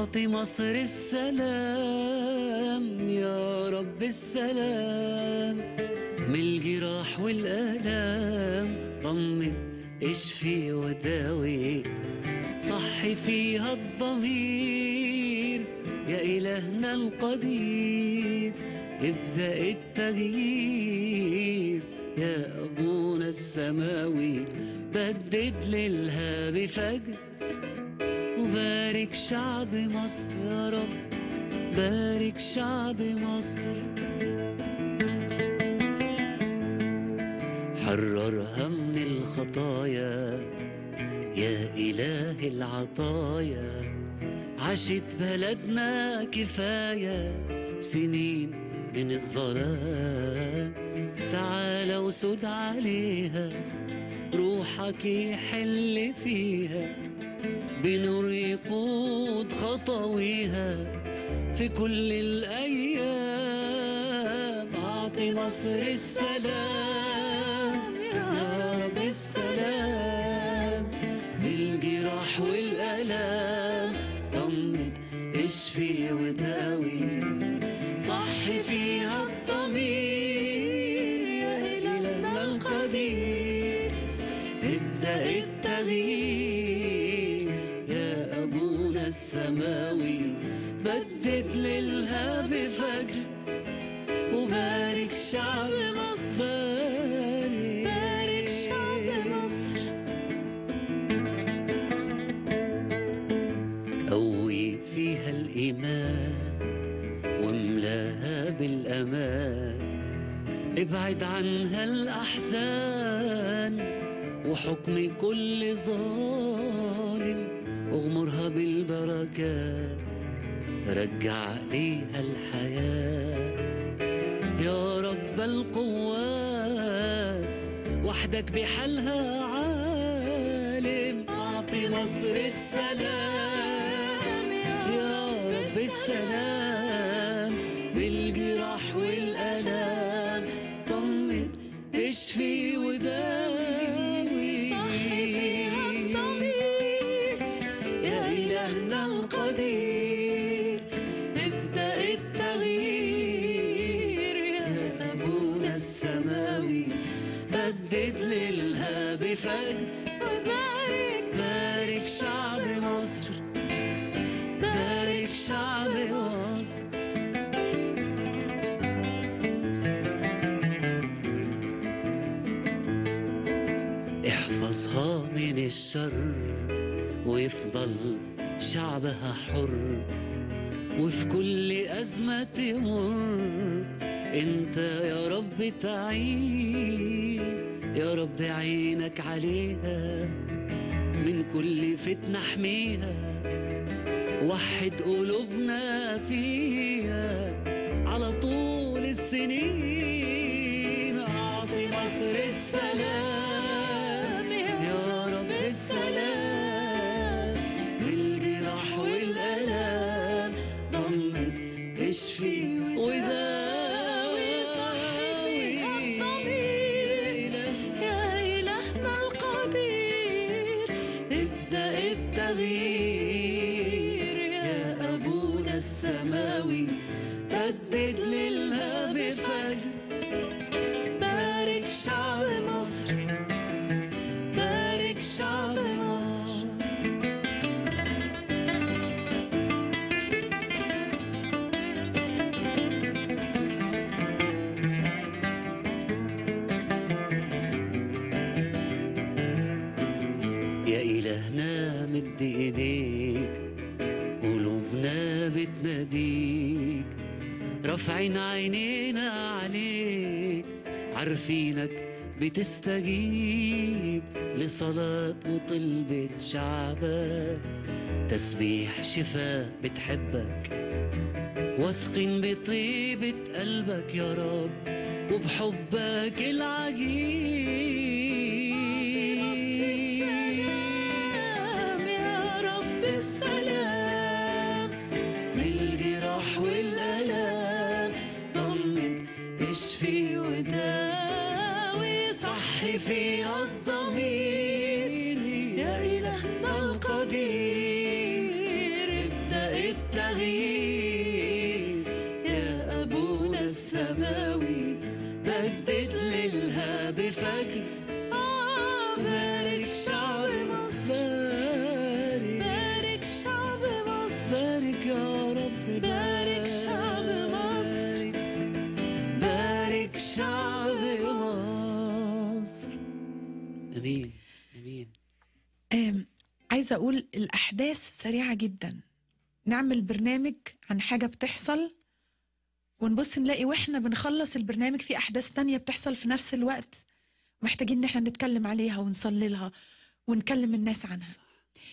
أعطي مصر السلام يا رب السلام من الجراح والآلام طمن اشفي وداوي صحي فيها الضمير يا إلهنا القدير ابدأ التغيير يا أبونا السماوي بدد للها بفجر وبارك شعب مصر يا رب بارك شعب مصر حررها من الخطايا يا إله العطايا عاشت بلدنا كفاية سنين من الظلام تعال وسد عليها روحك يحل فيها بنور يقود خطويها في كل الأيام أعطي مصر السلام يا رب السلام بالجراح والألام طمن اشفي وداوي صحي فيها الضمير يا إلهنا القدير ابدأ التغيير يا أبونا السماوي بدد للها بفجر وبارك شعب مصر بارك, بارك شعب مصر قوي فيها الإيمان واملاها بالأمان ابعد عنها الأحزان وحكم كل ظالم اغمرها بالبركات رجع ليها الحياة يا رب القوات وحدك بحالها عالم أعطي مصر السلام يا رب السلام بالجراح والألام طمن اشفي وداوي صحي فيها الضمير يا إلهنا القدير ابدأ التغيير يا أبونا السماوي بدد للها بفجر وبارك بارك شعب مصر بارك شعب مصر احفظها من الشر ويفضل شعبها حر وفي كل أزمة تمر انت يا رب تعين يا رب عينك عليها من كل فتنة احميها وحد قلوبنا فيها على طول السنين أعطي مصر السلام يا رب السلام بالجراح والألام ضمن اشفي وداوي صحي فيها الضمير يا إلهنا القدير ابدأ التغيير يا أبونا السماوي بدد للها بفجر بارك شعب مصر بارك شعب مصر يا إلهنا مد إيديك قلوبنا بتناديك رافعين عينينا عليك عارفينك بتستجيب لصلاة وطلبة شعبك تسبيح شفاء بتحبك واثقين بطيبة قلبك يا رب وبحبك العجيب السلام يا رب السلام بالجراح والألام طمن اشفي وداوي صحي فيها الضمير يا إلهنا القدير ابدأ إبراهيم يا أبونا السماوي بدد ليلها بفجر بارك شعب مصر بارك بارك شعب مصر بارك يا رب بارك شعب مصر. بارك شعب مصر امين امين آم، عايزة أقول الأحداث سريعة جدا نعمل برنامج عن حاجة بتحصل ونبص نلاقي وإحنا بنخلص البرنامج في أحداث تانية بتحصل في نفس الوقت محتاجين إن إحنا نتكلم عليها ونصلي لها ونكلم الناس عنها